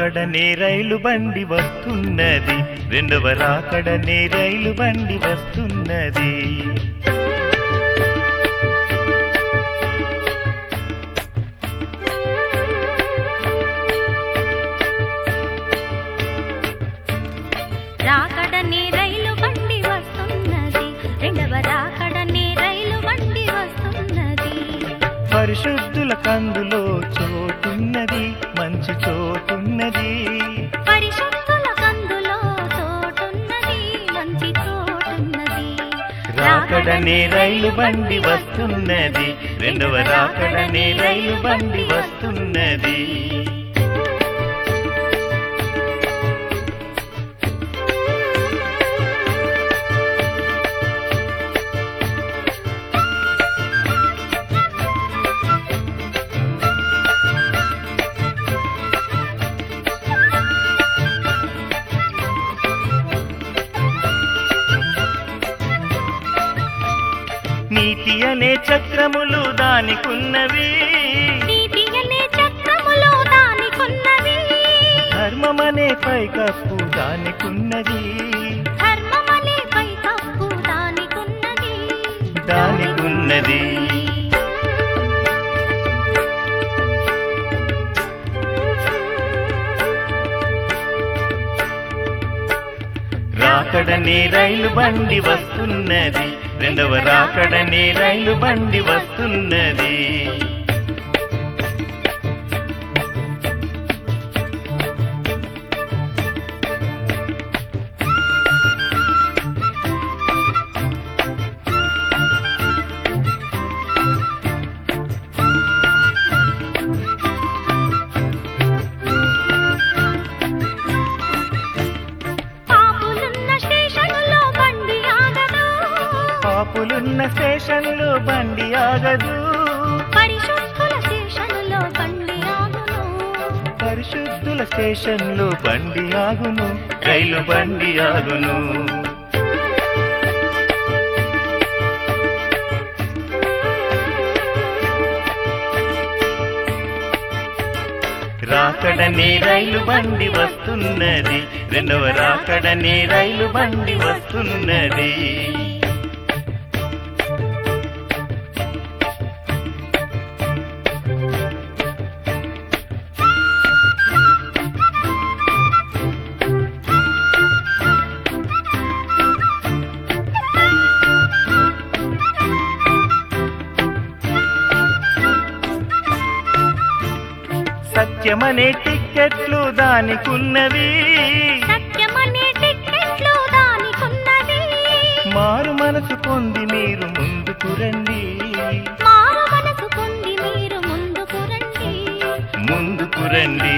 రాకడనే రైలు బండి వస్తున్నది రెండవ రాకడనే రైలు బండి వస్తున్నది రాకడనే రైలు బండి వస్తున్నది రెండవ రాకడనే రైలు బండి వస్తున్నది పరిశుద్ధుల కందులో చోటున్నది మంచి చోటున్నది పరిశుద్ధుల కందులో చోటున్నది మంచి చోటున్నది రాకడనే రైలు బండి వస్తున్నది రెండవ రాకడనే రైలు బండి వస్తున్నది నీతి అనే చక్రములు దానికున్నవి నీతి అనే చక్రములో దానికున్నది ధర్మమనే పైకప్పు దానికున్నది ధర్మమనే పైకప్పు దానికున్నది దానికున్నది రాకడనే రైలు బండి వస్తున్నది రెండవ రాకడనే రైలు బండి వస్తున్నది పాపులున్న స్టేషన్లో బండి ఆగదు పాపులున్న స్టేషన్లో బండి ఆగదు పరిశుద్ధుల స్టేషన్లో బండి ఆగును పరిశుద్ధుల స్టేషన్లో బండి ఆగును రైలు బండి ఆగును రాకడనే రైలు బండి వస్తున్నది రెండవ రాకడనే రైలు బండి వస్తున్నది సత్యమనే టిక్కెట్లు దానికున్నవి సత్యమనే టిక్కెట్లు దానికున్నది మారు మనసు పొంది మీరు ముందుకు రండి మారు మనసు పొంది మీరు ముందుకు రండి ముందుకు రండి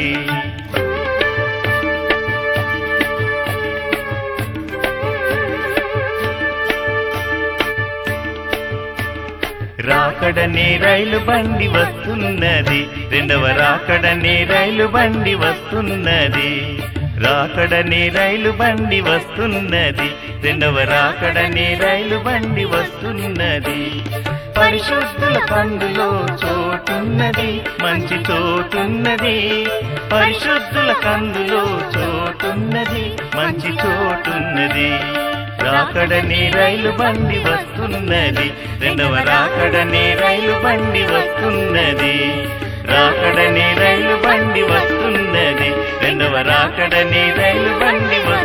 రాకడనే రైలు బండి వస్తున్నది రెండవ రాకడనే రైలు బండి వస్తున్నది రాకడనే రైలు బండి వస్తున్నది రెండవ రాకడనే రైలు బండి వస్తున్నది పరిశుద్ధుల కందులో చోటున్నది మంచి చోటున్నది పరిశుద్ధుల కందులో చోటున్నది మంచి చోటున్నది రాకడనే రైలు బండి వస్తున్నది రెండవ రాకడనే రైలు బండి వస్తున్నది రాకడనే రైలు బండి వస్తున్నది రెండవ రాకడనే రైలు బండి వస్తున్నది